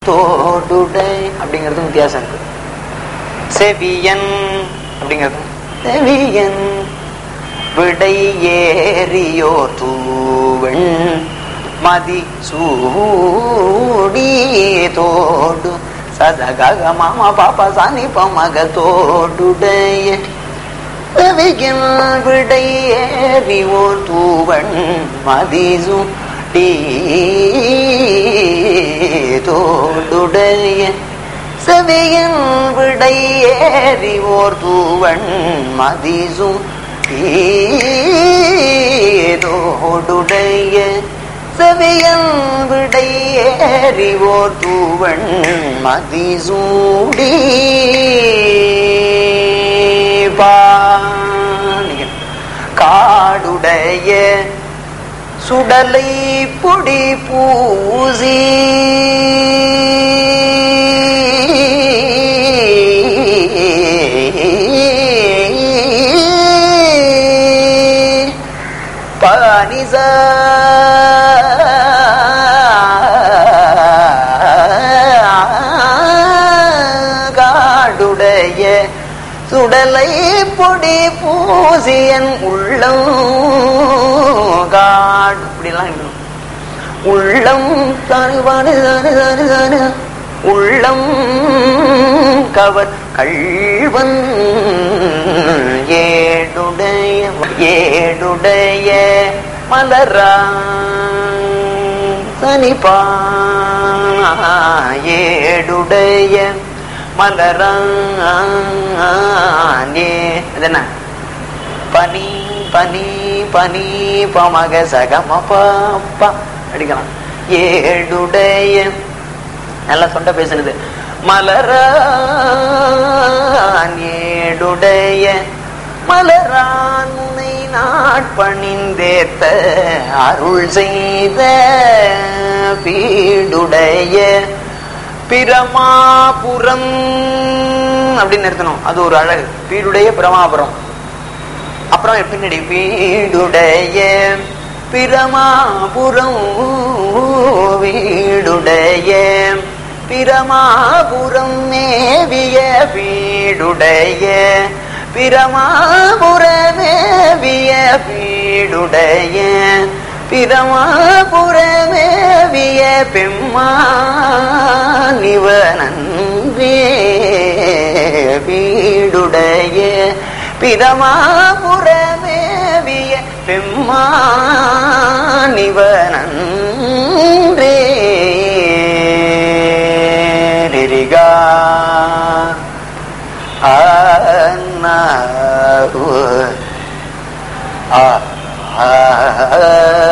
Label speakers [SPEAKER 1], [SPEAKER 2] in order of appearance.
[SPEAKER 1] தோடுடை அப்படிங்கிறதும் வித்தியாசம் இருக்கு செவியன் அப்படிங்கிறது செவியன் விடை ஏறியோ தூவன் மதி சூடி தோடு சதகக மாம பாப்பா சாணி பமக தோடுடைய செவியன் விடை ஏறியோ தூவன் மதி சூடி தோடுடைய செவியன் விடை ஏறி ஓர் தூவன் மதிசும் ஏதோடுடைய செவியன் விடை ஏறி ஓர் தூவன் மதிசூடி பாணிகன் காடுடைய சுடலை பொடி பூசி பனிச காடுடைய சுடலை பொடி பூசியன் உள்ளம் காடு இப்படிலாம் இருக்கணும் உள்ளம் தருவானு தானு தானு தானு உள்ளம் கவர் கள்வன் ஏடுடைய ஏடுடைய மலரா சனிப்பா ஏடுடைய மலரானே அது என்ன பனி பனி பனி பமக சகம பாப்பா அடிக்கலாம் ஏடுடைய நல்லா சொண்ட பேசுனது மலரான் ஏடுடைய மலரான் உன்னை நாட்பணிந்தேத்த அருள் செய்த பீடுடைய பிரமாபுரம் அப்படின்னு நிறுத்தணும் அது ஒரு அழகு பீடுடைய பிரமாபுரம் அப்புறம் பின்னாடி வீடுடைய பிரமாபுரம் வீடுடைய பிரமாபுரம் மேவிய வீடுடைய பிரமாபுரமேவிய வீடுடைய பிரமாபுரமேவிய பெம்மானிவனன்றே வீடுடைய பிரமாபுரமேவிய பெம்மானிவனன்றே ரிரிகா அண்ணா ஆ ஆ